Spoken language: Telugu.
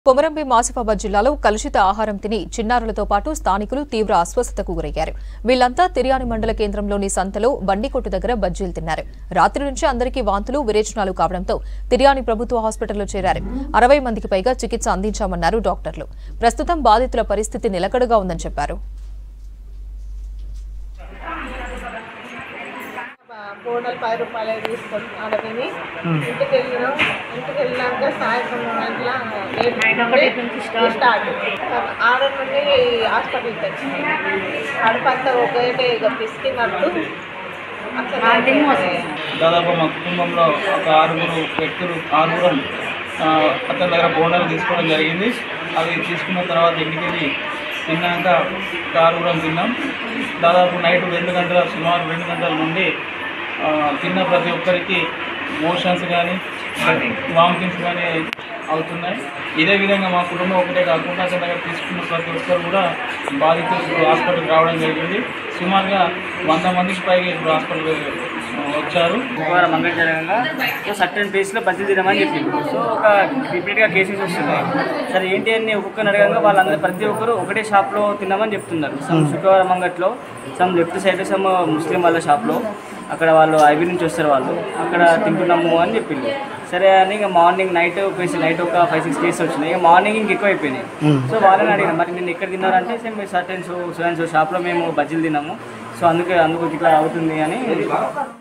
కొమరంభీం ఆసిఫాబాద్ జిల్లాలో కలుషిత ఆహారం తిని చిన్నారులతో పాటు స్థానికులు తీవ్ర అస్వస్థతకు గురయ్యారు వీళ్లంతా తిర్యాని మండల కేంద్రంలోని సంతలో బండికొట్టు దగ్గర బజ్జీలు తిన్నారు రాత్రి నుంచి అందరికీ వాంతులు విరేచనాలు కావడంతో తిర్యాని ప్రభుత్వ హాస్పిటల్లో చేరారు అరవై మందికి పైగా చికిత్స అందించామన్నారు డాక్టర్లు ప్రస్తుతం బాధితుల పరిస్థితి నిలకడగా ఉందని చెప్పారు బోనలు పది రూపాయలు తీసుకొని ఆడ తిని ఇంటికి వెళ్ళినాం ఇంటికి వెళ్ళినాక సాయంత్రం గంటల ఏడు నుంచి స్టార్ట్ ఆడ నుండి హాస్పిటల్కి వచ్చింది కడుపంతా ఒకటే ఇక పిసికినట్టు అసలు దాదాపు మా కుటుంబంలో ఒక ఆరుగురు వ్యక్తులు ఆరుగురం ఆ, అతని దగ్గర బోండాలు తీసుకోవడం జరిగింది అవి తీసుకున్న తర్వాత ఇంటికి వెళ్ళి తిన్నాక ఒక ఆరుగురం తిన్నాం దాదాపు నైట్ రెండు గంటల సుమారు రెండు గంటల నుండి ఆ, తిన్న ప్రతి ఒక్కరికి మోషన్స్ కానీ వామిటింగ్స్ కానీ అవుతున్నాయి ఇదే విధంగా మా కుటుంబం ఒకటే కాకుండా అతని దగ్గర తీసుకున్న ప్రతి ఒక్కరు కూడా బాధితులు ఇప్పుడు హాస్పిటల్కి రావడం జరిగింది సుమారుగా వంద మందికి పైగా ఇప్పుడు హాస్పిటల్కి వచ్చారు శుక్రవారం మంగళ జరగంగా సో సర్టన్ ప్లేస్లో బజ్జీలు తినమని చెప్పింది సో ఒక రిపీట్గా కేసెస్ వస్తున్నాయి సరే ఏంటి అని ఒక్కొక్కరు అడగంగా వాళ్ళందరూ ప్రతి ఒక్కరు ఒకటే షాప్లో తిన్నామని చెప్తున్నారు సమ్ శుక్రవారం మంగట్లో సమ్ లెఫ్ట్ సైడ్ సమ్ ముస్లిం వాళ్ళ షాప్లో అక్కడ వాళ్ళు ఐబీ నుంచి వస్తారు వాళ్ళు అక్కడ తింటున్నాము అని చెప్పింది సరే అని ఇక మార్నింగ్ నైట్ కేసు నైట్ ఒక ఫైవ్ సిక్స్ కేసెస్ వచ్చినాయి ఇక మార్నింగ్ ఇంక ఎక్కువ అయిపోయినాయి సో వాళ్ళని అడిగిన మరి నేను ఎక్కడ తిన్నారంటే సేమ్ సర్టెన్ సో సో షాప్లో మేము బజ్జీలు తిన్నాము సో అందుకే అందుకు ఇట్లా అవుతుంది అని